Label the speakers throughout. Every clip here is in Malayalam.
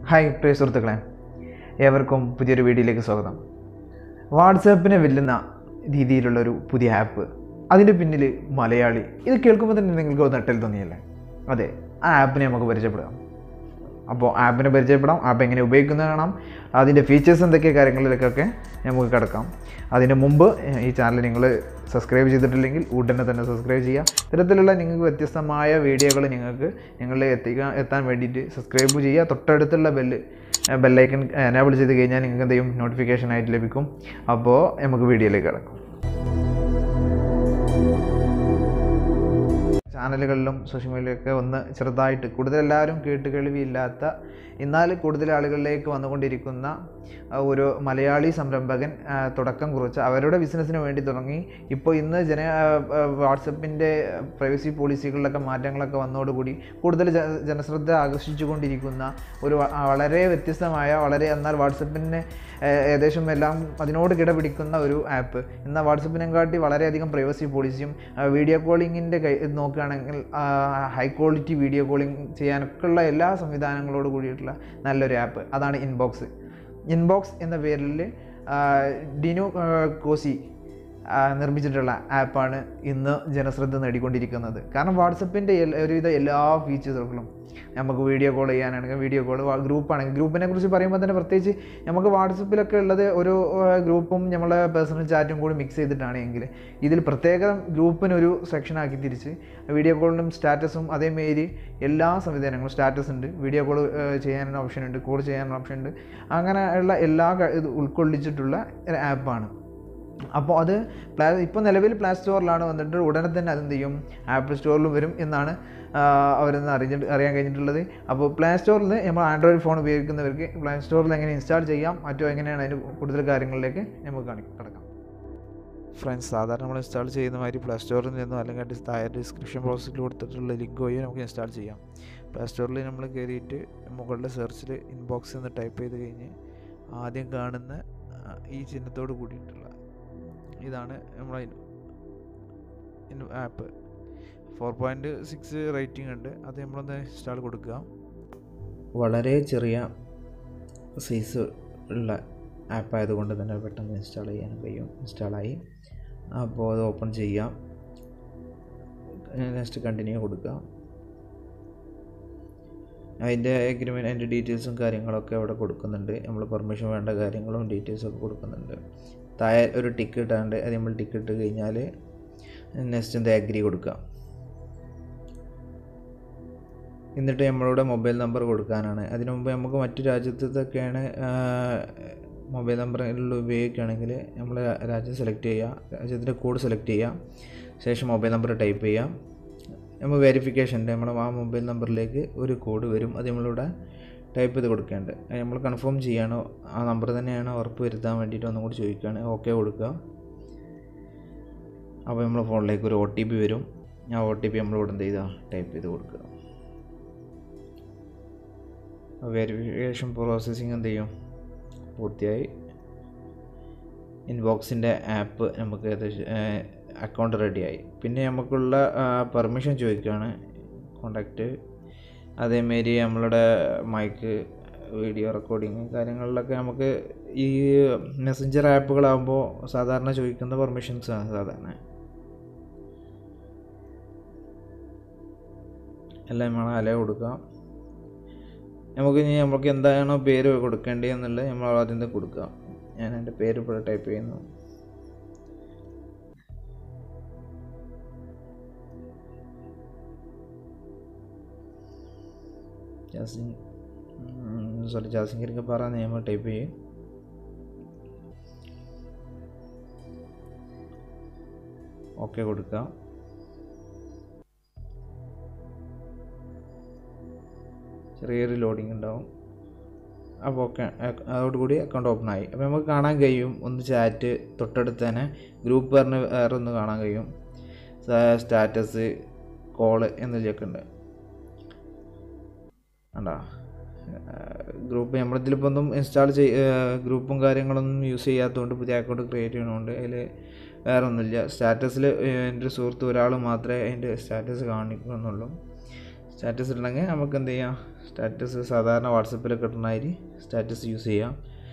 Speaker 1: ഹായ് പ്രിയ സുഹൃത്തുക്കളെ ഏവർക്കും പുതിയൊരു വീഡിയോയിലേക്ക് സ്വാഗതം വാട്സാപ്പിനെ വെല്ലുന്ന രീതിയിലുള്ളൊരു പുതിയ ആപ്പ് അതിൻ്റെ പിന്നിൽ മലയാളി ഇത് കേൾക്കുമ്പോൾ തന്നെ നിങ്ങൾക്ക് ഒന്ന് നെട്ടൽ തോന്നിയല്ലേ അതെ ആ ആപ്പിനെ നമുക്ക് പരിചയപ്പെടാം അപ്പോൾ ആപ്പിനെ പരിചയപ്പെടാം ആപ്പ് എങ്ങനെ ഉപയോഗിക്കുന്നത് കാണാം അതിൻ്റെ ഫീച്ചേഴ്സ് എന്തൊക്കെ കാര്യങ്ങളിലേക്കൊക്കെ നമുക്ക് കിടക്കാം അതിന് മുമ്പ് ഏഹ്, ഈ ചാനൽ നിങ്ങൾ സബ്സ്ക്രൈബ് ചെയ്തിട്ടില്ലെങ്കിൽ ഉടനെ തന്നെ സബ്സ്ക്രൈബ് ചെയ്യുക ഇത്തരത്തിലുള്ള നിങ്ങൾക്ക് വ്യത്യസ്തമായ വീഡിയോകൾ നിങ്ങൾക്ക് നിങ്ങളിൽ എത്തിക്കാൻ എത്താൻ വേണ്ടിയിട്ട് സബ്സ്ക്രൈബ് ചെയ്യുക തൊട്ടടുത്തുള്ള ബെല്ല് ബെല്ലൈക്കൺ എനേബിൾ ചെയ്ത് കഴിഞ്ഞാൽ നിങ്ങൾക്ക് എന്ത് ചെയ്യും നോട്ടിഫിക്കേഷൻ ആയിട്ട് ലഭിക്കും അപ്പോൾ നമുക്ക് വീഡിയോയിലേക്ക് കിടക്കാം ചാനലുകളിലും സോഷ്യൽ മീഡിയയിലൊക്കെ ഒന്ന് ചെറുതായിട്ട് കൂടുതൽ എല്ലാവരും കേട്ട് കേൾവിയില്ലാത്ത എന്നാൽ കൂടുതൽ ആളുകളിലേക്ക് വന്നുകൊണ്ടിരിക്കുന്ന ആ, ഒരു മലയാളി സംരംഭകൻ ആ, തുടക്കം കുറിച്ച് അവരുടെ ബിസിനസ്സിന് വേണ്ടി തുടങ്ങി ഇപ്പോൾ ഇന്ന് ജന വാട്സപ്പിൻ്റെ പ്രൈവസി പോളിസികളിലൊക്കെ മാറ്റങ്ങളൊക്കെ വന്നതോടുകൂടി കൂടുതൽ ജ ജനശ്രദ്ധ ആകർഷിച്ചുകൊണ്ടിരിക്കുന്ന ഒരു വ- വളരെ വ്യത്യസ്തമായ വളരെ എന്നാൽ വാട്സപ്പിനെ ഏഹ്, ഏകദേശം എല്ലാം അതിനോട് കിടപിടിക്കുന്ന ഒരു ആപ്പ് എന്നാൽ വാട്സപ്പിനെക്കാട്ടി വളരെയധികം പ്രൈവസി പോളിസിയും വീഡിയോ കോളിങ്ങിൻ്റെ കൈ ഇത് നോക്കുകയാണെങ്കിൽ ഹൈ ക്വാളിറ്റി വീഡിയോ കോളിംഗ് ചെയ്യാനൊക്കെയുള്ള എല്ലാ സംവിധാനങ്ങളോട് കൂടിയിട്ടുള്ള നല്ലൊരു ആപ്പ് അതാണ് ഇൻബോക്സ് ഇൻബോക്സ് എന്ന പേരിൽ ഡിനു ആ, കോസി ആ, നിർമ്മിച്ചിട്ടുള്ള ആപ്പാണ് ഇന്ന് ജനശ്രദ്ധ നേടിക്കൊണ്ടിരിക്കുന്നത് കാരണം വാട്സപ്പിൻ്റെ ഒരുവിധ എല്ലാ ഫീച്ചേഴ്സുകളും നമുക്ക് വീഡിയോ കോൾ ചെയ്യാനാണെങ്കിൽ വീഡിയോ കോൾ ഗ്രൂപ്പാണെങ്കിൽ ഗ്രൂപ്പിനെ കുറിച്ച് പറയുമ്പോൾ തന്നെ പ്രത്യേകിച്ച് നമുക്ക് വാട്സപ്പിലൊക്കെ ഉള്ളത് ഒരു ആ, ഗ്രൂപ്പും നമ്മളെ പേഴ്സണൽ ചാറ്റും കൂടി മിക്സ് ചെയ്തിട്ടാണ് എങ്കിൽ ഇതിൽ പ്രത്യേകം ഗ്രൂപ്പിനൊരു സെക്ഷനാക്കി തിരിച്ച് വീഡിയോ കോളിനും സ്റ്റാറ്റസും അതേമാതിരി എല്ലാ സംവിധാനങ്ങളും സ്റ്റാറ്റസ് ഉണ്ട് വീഡിയോ കോൾ ചെയ്യാനുള്ള ഓപ്ഷൻ ഉണ്ട് കോൾ ചെയ്യാനുള്ള ഓപ്ഷൻ ഉണ്ട് അങ്ങനെയുള്ള എല്ലാ ക- ഇത് ഉൾക്കൊള്ളിച്ചിട്ടുള്ള ഒരു ആപ്പാണ് അപ്പോൾ അത് പ്ലാ ഇപ്പോൾ നിലവിൽ പ്ലേ സ്റ്റോറിലാണ് വന്നിട്ട് ഉടനെ തന്നെ അതെന്ത് ചെയ്യും ആപ്പിൾ സ്റ്റോറിലും വരും എന്നാണ് അവരെന്ന് അറിഞ്ഞിട്ട് അറിയാൻ കഴിഞ്ഞിട്ടുള്ളത് അപ്പോൾ പ്ലേ സ്റ്റോറിൽ നിന്ന് നമ്മൾ ആൻഡ്രോയിഡ് ഫോൺ ഉപയോഗിക്കുന്നവർക്ക് പ്ലേ സ്റ്റോറിൽ എങ്ങനെ ഇൻസ്റ്റാൾ ചെയ്യാം മറ്റോ എങ്ങനെയാണ് അതിന് കൂടുതൽ കാര്യങ്ങളിലേക്ക് നമുക്ക് കാണി കിടക്കാം ഫ്രണ്ട്സ് സാധാരണ നമ്മൾ ഇൻസ്റ്റാൾ ചെയ്യുന്ന മാതിരി പ്ലേ സ്റ്റോറിൽ നിന്നോ അല്ലെങ്കിൽ അതിൻ്റെ താഴെ ഡിസ്ക്രിപ്ഷൻ ബോക്സിൽ കൊടുത്തിട്ടുള്ള ലിങ്ക് വഴി നമുക്ക് ഇൻസ്റ്റാൾ ചെയ്യാം പ്ലേ സ്റ്റോറിൽ നമ്മൾ കയറിയിട്ട് മുകളിലെ സെർച്ചിൽ ഇൻബോക്സ് എന്ന് ടൈപ്പ് ചെയ്ത് കഴിഞ്ഞ് ആദ്യം കാണുന്ന ആ, ഈ ചിഹ്നത്തോട് കൂടിയിട്ടുള്ള ഇതാണ് നമ്മളെ app four point six rating ഉണ്ട് അത് നമ്മളൊന്ന് ഇൻസ്റ്റാൾ കൊടുക്കുക വളരെ ചെറിയ സൈസ് ഉള്ള ആപ്പ് ആയതുകൊണ്ട് തന്നെ പെട്ടെന്ന് ഇൻസ്റ്റാൾ ചെയ്യാൻ കഴിയും ഇൻസ്റ്റാളായി അപ്പോൾ അത് ഓപ്പൺ ചെയ്യാം നെക്സ്റ്റ് കണ്ടിന്യൂ കൊടുക്കുക അതിൻ്റെ എഗ്രിമെൻറ്റ് അതിൻ്റെ ഡീറ്റെയിൽസും കാര്യങ്ങളൊക്കെ അവിടെ കൊടുക്കുന്നുണ്ട് നമ്മൾ പെർമിഷൻ വേണ്ട കാര്യങ്ങളും ഡീറ്റെയിൽസും ഒക്കെ കൊടുക്കുന്നുണ്ട് താഴെ ഒരു ടിക്ക് ഇട്ടാണ്ട് അത് നമ്മൾ ടിക്ക് ഇട്ട് കഴിഞ്ഞാൽ നെക്സ്റ്റ് എന്ത് അഗ്രി കൊടുക്കുക എന്നിട്ട് നമ്മളുടെ മൊബൈൽ നമ്പർ കൊടുക്കാനാണ് അതിനു മുമ്പ് നമുക്ക് മറ്റു രാജ്യത്തൊക്കെയാണ് മൊബൈൽ നമ്പറിൽ ഉപയോഗിക്കുകയാണെങ്കിൽ നമ്മൾ രാജ്യം സെലക്ട് ചെയ്യുക രാജ്യത്തിൻ്റെ കോഡ് സെലക്ട് ചെയ്യുക ശേഷം മൊബൈൽ നമ്പർ ടൈപ്പ് ചെയ്യാം നമ്മൾ വെരിഫിക്കേഷൻ്റെ നമ്മൾ ആ മൊബൈൽ നമ്പറിലേക്ക് ഒരു കോഡ് വരും അത് നമ്മളിവിടെ ടൈപ്പ് ചെയ്ത് കൊടുക്കേണ്ടത് അത് നമ്മൾ കൺഫേം ചെയ്യാനോ ആ നമ്പർ തന്നെയാണോ ഉറപ്പ് വരുത്താൻ വേണ്ടിയിട്ട് ഒന്നും കൂടി ചോദിക്കുകയാണ് ഓക്കെ കൊടുക്കുക അപ്പോൾ നമ്മളെ ഫോണിലേക്ക് ഒരു ഒ ടി പി വരും ആ ഒ ടി പി നമ്മളിവിടെ എന്ത് ചെയ്താൽ ടൈപ്പ് ചെയ്ത് കൊടുക്കുക വെരിഫിക്കേഷൻ പ്രോസസ്സിങ് എന്ത് ചെയ്യും പൂർത്തിയായി ഇൻബോക്സിൻ്റെ ആപ്പ് നമുക്ക് ഏകദേശം അക്കൗണ്ട് റെഡിയായി പിന്നെ നമുക്കുള്ള പെർമിഷൻ ചോദിക്കുകയാണ് കോണ്ടാക്റ്റ് അതേമാരി നമ്മളുടെ മൈക്ക് വീഡിയോ റെക്കോർഡിങ് കാര്യങ്ങളിലൊക്കെ നമുക്ക് ഈ മെസ്സഞ്ചർ ആപ്പുകളാകുമ്പോൾ സാധാരണ ചോദിക്കുന്ന പെർമിഷൻസ് ആണ് സാധാരണ എല്ലാം നമ്മൾ അല കൊടുക്കാം നമുക്ക് ഇനി നമുക്ക് എന്താണോ പേര് കൊടുക്കേണ്ടത് എന്നുള്ളത് നമ്മൾ ആദ്യം തന്നെ കൊടുക്കുക ഞാൻ എൻ്റെ പേര് ഇപ്പോൾ ടൈപ്പ് ചെയ്യുന്നു ജാസിൻ സോറി ജാസിങ്കരിക്ക് പറ നിയമം ടൈപ്പ് ചെയ്യും ഓക്കെ കൊടുക്കുക ചെറിയൊരു ലോഡിങ് ഉണ്ടാവും അപ്പോൾ ഓക്കെ അതോടുകൂടി അക്കൗണ്ട് ഓപ്പൺ ആയി അപ്പോൾ നമുക്ക് കാണാൻ കഴിയും ഒന്ന് ചാറ്റ് തൊട്ടടുത്ത് തന്നെ ഗ്രൂപ്പ് പറഞ്ഞ് വേറെ ഒന്ന് കാണാൻ കഴിയും സ്റ്റാറ്റസ് കോള് എന്നതിലൊക്കെ ഉണ്ട് കണ്ടോ ഗ്രൂപ്പ് നമ്മളിതിലിപ്പോൾ ഒന്നും ഇൻസ്റ്റാൾ ചെയ് ഗ്രൂപ്പും കാര്യങ്ങളൊന്നും യൂസ് ചെയ്യാത്തതുകൊണ്ട് പുതിയ അക്കൗണ്ട് ക്രിയേറ്റ് ചെയ്യണതുകൊണ്ട് അതിൽ വേറെ ഒന്നുമില്ല സ്റ്റാറ്റസിൽ എൻ്റെ ഒരു സുഹൃത്ത് ഒരാൾ മാത്രമേ അതിൻ്റെ സ്റ്റാറ്റസ് കാണിക്കുന്നുള്ളൂ സ്റ്റാറ്റസ് ഇടണമെങ്കിൽ നമുക്ക് എന്ത് ചെയ്യാം സ്റ്റാറ്റസ് സാധാരണ വാട്സപ്പിൽ കിട്ടുന്നതിൽ സ്റ്റാറ്റസ് യൂസ് ചെയ്യാം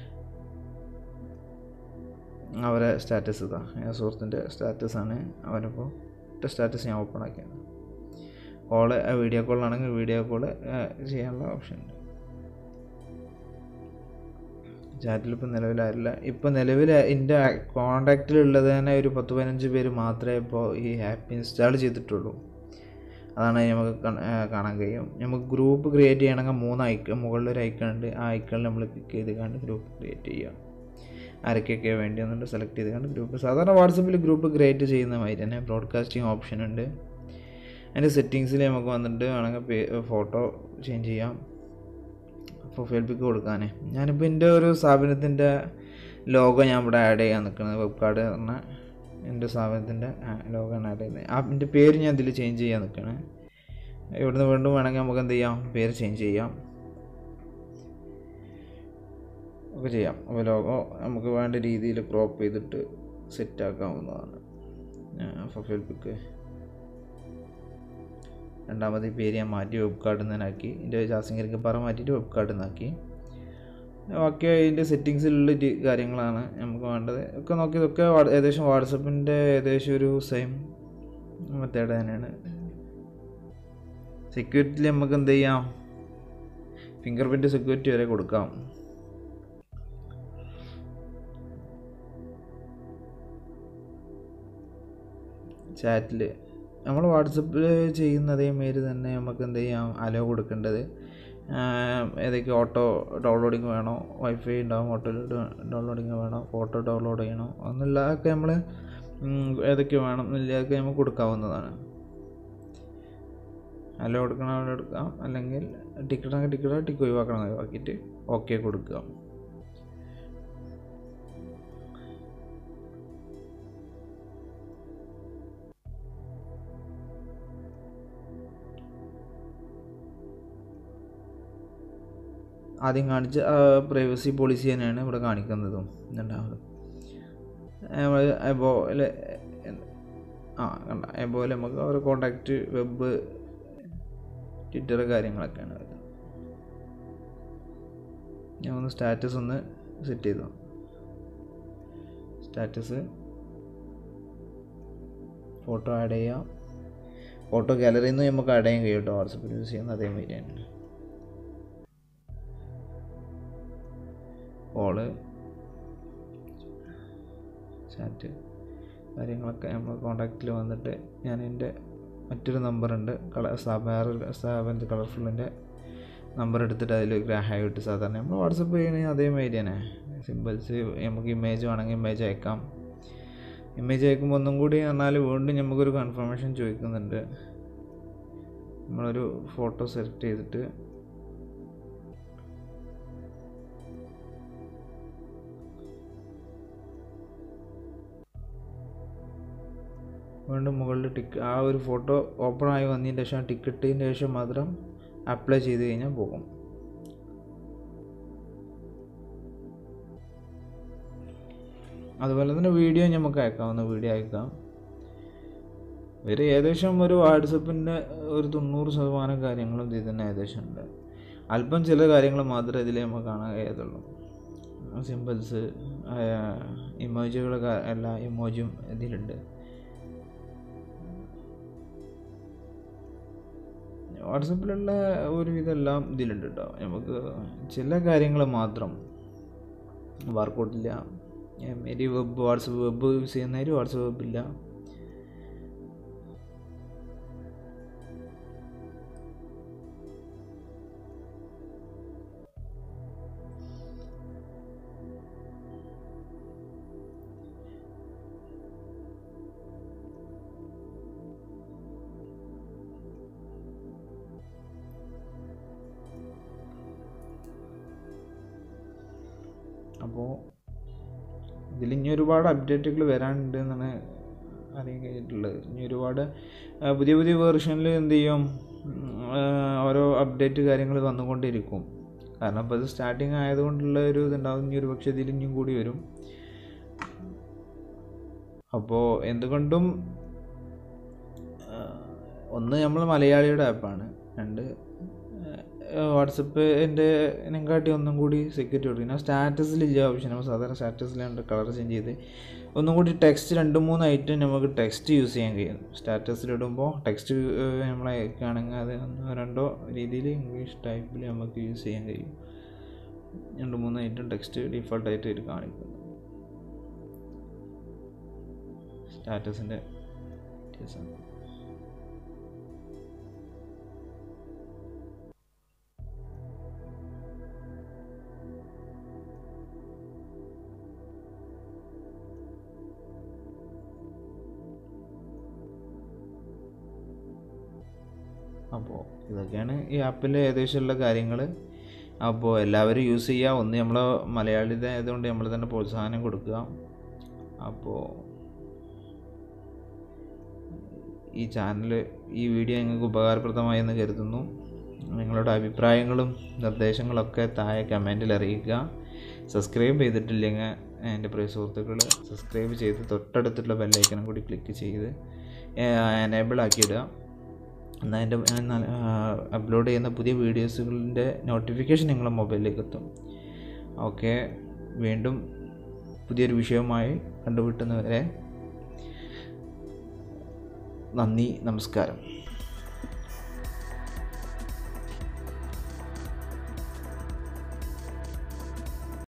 Speaker 1: അവരെ സ്റ്റാറ്റസ് ഇതാ ഞാൻ സുഹൃത്തിൻ്റെ സ്റ്റാറ്റസാണ് അവനിപ്പോൾ ഇട്ട സ്റ്റാറ്റസ് ഞാൻ ഓപ്പൺ ആക്കിയത് കോള് വീഡിയോ കോളാണെങ്കിൽ വീഡിയോ കോള് ചെയ്യാനുള്ള ഓപ്ഷൻ ഉണ്ട് ചാറ്റിൽ ഇപ്പോൾ നിലവിലായില്ല ഇപ്പോൾ നിലവിൽ എൻ്റെ കോണ്ടാക്റ്റിലുള്ളത് തന്നെ ഒരു പത്ത് പതിനഞ്ച് പേര് മാത്രമേ ഇപ്പോൾ ഈ ആപ്പ് ഇൻസ്റ്റാൾ ചെയ്തിട്ടുള്ളൂ അതാണ് നമുക്ക് കാണാൻ കഴിയും നമുക്ക് ഗ്രൂപ്പ് ക്രിയേറ്റ് ചെയ്യണമെങ്കിൽ മൂന്ന് ഐക്കൺ മുകളിലൊരു ഐക്കൺ ഉണ്ട് ആ ഐക്കണിൽ നമ്മൾ ക്ലിക്ക് ചെയ്ത് കണ്ട് ഗ്രൂപ്പ് ക്രിയേറ്റ് ചെയ്യുക ആരൊക്കെയൊക്കെ വേണ്ടിയെന്നുണ്ട് സെലക്ട് ചെയ്ത് കണ്ട് ഗ്രൂപ്പ് സാധാരണ വാട്സപ്പിൽ ഗ്രൂപ്പ് ക്രിയേറ്റ് ചെയ്യുന്ന മാതിരി തന്നെ ബ്രോഡ്കാസ്റ്റിംഗ് ഓപ്ഷൻ ഉണ്ട് അതിൻ്റെ സെറ്റിങ്സിൽ നമുക്ക് വന്നിട്ട് വേണമെങ്കിൽ ഫോട്ടോ ചേഞ്ച് ചെയ്യാം പ്രൊഫൈൽ പിക്ക് കൊടുക്കാൻ ഞാനിപ്പോൾ എൻ്റെ ഒരു സ്ഥാപനത്തിൻ്റെ ലോഗോ ഞാൻ ഇവിടെ ആഡ് ചെയ്യാൻ നിൽക്കുന്നത് വെബ് കാർഡ് പറഞ്ഞ എൻ്റെ സ്ഥാപനത്തിൻ്റെ ലോഗോ ആണ് ആഡ് ചെയ്യുന്നത് ആ എൻ്റെ പേര് ഞാൻ ഇതിൽ ചേഞ്ച് ചെയ്യാൻ നിൽക്കുകയാണ് ഇവിടുന്ന് വീണ്ടും വേണമെങ്കിൽ നമുക്ക് എന്ത് ചെയ്യാം പേര് ചേഞ്ച് ചെയ്യാം ഒക്കെ ചെയ്യാം അപ്പോൾ ലോഗോ നമുക്ക് വേണ്ട രീതിയിൽ ക്രോപ്പ് ചെയ്തിട്ട് സെറ്റ് ആക്കാവുന്നതാണ് പ്രൊഫൈൽ പിക്ക് രണ്ടാമത് പേര് ഞാൻ മാറ്റി വെബ് കാർഡിൽ നിന്നാക്കി എൻ്റെ ജാസിങ്കരിക്ക് പറ മാറ്റിയിട്ട് വെബ് കാർഡിൽ നിന്നാക്കി ബാക്കി അതിൻ്റെ സെറ്റിങ്സിലുള്ള കാര്യങ്ങളാണ് നമുക്ക് വേണ്ടത് ഒക്കെ നോക്കി ഇതൊക്കെ ഏകദേശം വാട്സപ്പിൻ്റെ ഏകദേശം ഒരു സെയിം മെത്തേഡ് തന്നെയാണ് സെക്യൂരിറ്റിയിൽ നമുക്ക് എന്ത് ചെയ്യാം ഫിംഗർ പ്രിൻറ്റ് സെക്യൂരിറ്റി വരെ കൊടുക്കാം ചാറ്റിൽ നമ്മൾ വാട്സപ്പിൽ ചെയ്യുന്ന അതേമാതിരി തന്നെ നമുക്ക് എന്ത് ചെയ്യാം അലോ കൊടുക്കേണ്ടത് ഏതൊക്കെ ഓട്ടോ ഡൗൺലോഡിങ് വേണോ വൈഫൈ ഉണ്ടാവും ഓട്ടോ ഡൗൺലോഡിങ് വേണോ ഫോട്ടോ ഡൗൺലോഡ് ചെയ്യണോ എന്നുള്ളതൊക്കെ നമ്മൾ ഏതൊക്കെ വേണം എന്നുള്ളതൊക്കെ നമുക്ക് കൊടുക്കാവുന്നതാണ് അലോ കൊടുക്കണ എടുക്കാം അല്ലെങ്കിൽ ടിക്കറ്റ് ആണെങ്കിൽ ടിക്കറ്റ് ടിക്ക് ഒഴിവാക്കണം ഒഴിവാക്കിയിട്ട് ഓക്കെ കൊടുക്കുക ആദ്യം കാണിച്ച പ്രൈവസി പോളിസി തന്നെയാണ് ഇവിടെ കാണിക്കുന്നതും രണ്ടാമത് അതുപോലെ ആ കണ്ട അതുപോലെ നമുക്ക് അവരെ കോണ്ടാക്റ്റ് വെബ് ട്വിറ്റർ കാര്യങ്ങളൊക്കെയാണ് വരുന്നത് ഞാൻ ഒന്ന് സ്റ്റാറ്റസ് ഒന്ന് സെറ്റ് ചെയ്തു സ്റ്റാറ്റസ് ഫോട്ടോ ആഡ് ചെയ്യാം ഫോട്ടോ ഗാലറിയിൽ നിന്ന് നമുക്ക് ആഡ് ചെയ്യാൻ കഴിയും കേട്ടോ വാട്സപ്പിൽ യൂസ് ചെയ്യുന്ന അതേമാതിരി തന്നെ കോള് ചാറ്റ് കാര്യങ്ങളൊക്കെ നമ്മൾ കോണ്ടാക്റ്റിൽ വന്നിട്ട് ഞാൻ എൻ്റെ മറ്റൊരു നമ്പറുണ്ട് കളർ വേറെ സ്ഥാപനത്തിൽ കളർഫുള്ളിൻ്റെ നമ്പർ എടുത്തിട്ട് അതിൽ ഗ്രാഹായി ഇട്ട് സാധാരണ നമ്മൾ വാട്സപ്പ് ചെയ്യണമെങ്കിൽ അതേമാതിരി തന്നെ സിമ്പിൾസ് നമുക്ക് ഇമേജ് വേണമെങ്കിൽ ഇമേജ് അയക്കാം ഇമേജ് അയക്കുമ്പോൾ ഒന്നും കൂടി പറഞ്ഞാൽ വീണ്ടും നമുക്കൊരു കൺഫർമേഷൻ ചോദിക്കുന്നുണ്ട് നമ്മളൊരു ഫോട്ടോ സെലക്ട് ചെയ്തിട്ട് വീണ്ടും മുകളിൽ ടിക്ക് ആ ഒരു ഫോട്ടോ ഓപ്പൺ ആയി വന്നതിന് ശേഷം ടിക്കറ്റിന് ശേഷം മാത്രം അപ്ലൈ ചെയ്ത് കഴിഞ്ഞാൽ പോകും അതുപോലെ തന്നെ വീഡിയോ നമുക്ക് അയക്കാവുന്ന വീഡിയോ അയക്കാം ഇവർ ഏകദേശം ഒരു വാട്സപ്പിൻ്റെ ഒരു തൊണ്ണൂറ് ശതമാനം കാര്യങ്ങളും ഇതിൽ തന്നെ ഏകദേശം ഉണ്ട് അല്പം ചില കാര്യങ്ങൾ മാത്രമേ ഇതിൽ നമുക്ക് കാണാൻ കഴിയത്തുള്ളൂ സിമ്പിൾസ് ഇമോജികൾ എല്ലാ ഇമോജിയും ഇതിലുണ്ട് വാട്സപ്പിലുള്ള ഒരുവിധമെല്ലാം ഇതിലുണ്ട് കേട്ടോ നമുക്ക് ചില കാര്യങ്ങൾ മാത്രം വർക്കൗട്ടില്ല മേരി വെബ് വാട്സപ്പ് വെബ് യൂസ് ചെയ്യുന്നവർ വാട്സപ്പ് വെബില്ല അപ്പോൾ ഇതിൽ ഇനി ഒരുപാട് അപ്ഡേറ്റുകൾ വരാനുണ്ട് എന്നാണ് അറിയാൻ കഴിഞ്ഞിട്ടുള്ളത് ഇനി ഒരുപാട് ആ, പുതിയ പുതിയ വേർഷനിൽ എന്ത് ചെയ്യും ഉം, ആ, ഓരോ അപ്ഡേറ്റ് കാര്യങ്ങൾ വന്നുകൊണ്ടിരിക്കും കാരണം ഇപ്പോൾ ഇത് സ്റ്റാർട്ടിങ് ആയതുകൊണ്ടുള്ള ഒരു ഇതുണ്ടാവും ഇനി ഒരു പക്ഷേ ഇതിൽ ഇനിയും കൂടി വരും അപ്പോൾ എന്തുകൊണ്ടും ആ, ഒന്ന് നമ്മൾ മലയാളിയുടെ ആപ്പാണ്
Speaker 2: രണ്ട് വാട്സപ്പ് എൻ്റെ എന്നെക്കാട്ടി ഒന്നും കൂടി സെക്യൂരിറ്റി കൊടുക്കും ഞാൻ സ്റ്റാറ്റസിലില്ല ഓപ്ഷൻ നമ്മൾ സാധാരണ സ്റ്റാറ്റസിലുണ്ട് കളർ ചേഞ്ച് ചെയ്ത് ഒന്നും കൂടി ടെക്സ്റ്റ് രണ്ട് മൂന്ന് ഐറ്റം നമുക്ക് ടെക്സ്റ്റ് യൂസ് ചെയ്യാൻ കഴിയും സ്റ്റാറ്റസിലിടുമ്പോൾ ടെക്സ്റ്റ് നമ്മൾ അയക്കുകയാണെങ്കിൽ അത് ഒന്നോ രണ്ടോ രീതിയിൽ ഇംഗ്ലീഷ് ടൈപ്പിൽ നമുക്ക് യൂസ് ചെയ്യാൻ കഴിയും രണ്ട് മൂന്ന് ഐറ്റം ടെക്സ്റ്റ് ഡിഫോൾട്ടായിട്ട് ഇത് കാണിക്കുന്നു സ്റ്റാറ്റസിൻ്റെ വ്യത്യാസം അപ്പോൾ ഇതൊക്കെയാണ് ഈ ആപ്പിലെ ഏകദേശമുള്ള കാര്യങ്ങൾ അപ്പോൾ എല്ലാവരും യൂസ് ചെയ്യുക ഒന്ന് നമ്മൾ മലയാളിത ആയതുകൊണ്ട് നമ്മൾ തന്നെ പ്രോത്സാഹനം കൊടുക്കുക അപ്പോൾ ഈ ചാനൽ ഈ വീഡിയോ നിങ്ങൾക്ക് ഉപകാരപ്രദമായി എന്ന് കരുതുന്നു നിങ്ങളുടെ അഭിപ്രായങ്ങളും നിർദ്ദേശങ്ങളൊക്കെ താഴെ കമൻറ്റിൽ അറിയിക്കുക സബ്സ്ക്രൈബ് ചെയ്തിട്ടില്ലെങ്കിൽ എൻ്റെ പ്രിയ സുഹൃത്തുക്കൾ സബ്സ്ക്രൈബ് ചെയ്ത് തൊട്ടടുത്തുള്ള ബെല്ലൈക്കനും കൂടി ക്ലിക്ക് ചെയ്ത് എനേബിൾ ആക്കിയിടുക എന്നാൽ എൻ്റെ അപ്ലോഡ് ചെയ്യുന്ന പുതിയ വീഡിയോസുകളുടെ നോട്ടിഫിക്കേഷൻ നിങ്ങളുടെ മൊബൈലിലേക്ക് എത്തും ഓക്കെ വീണ്ടും പുതിയൊരു വിഷയവുമായി കണ്ടുമുട്ടുന്നവരെ നന്ദി നമസ്കാരം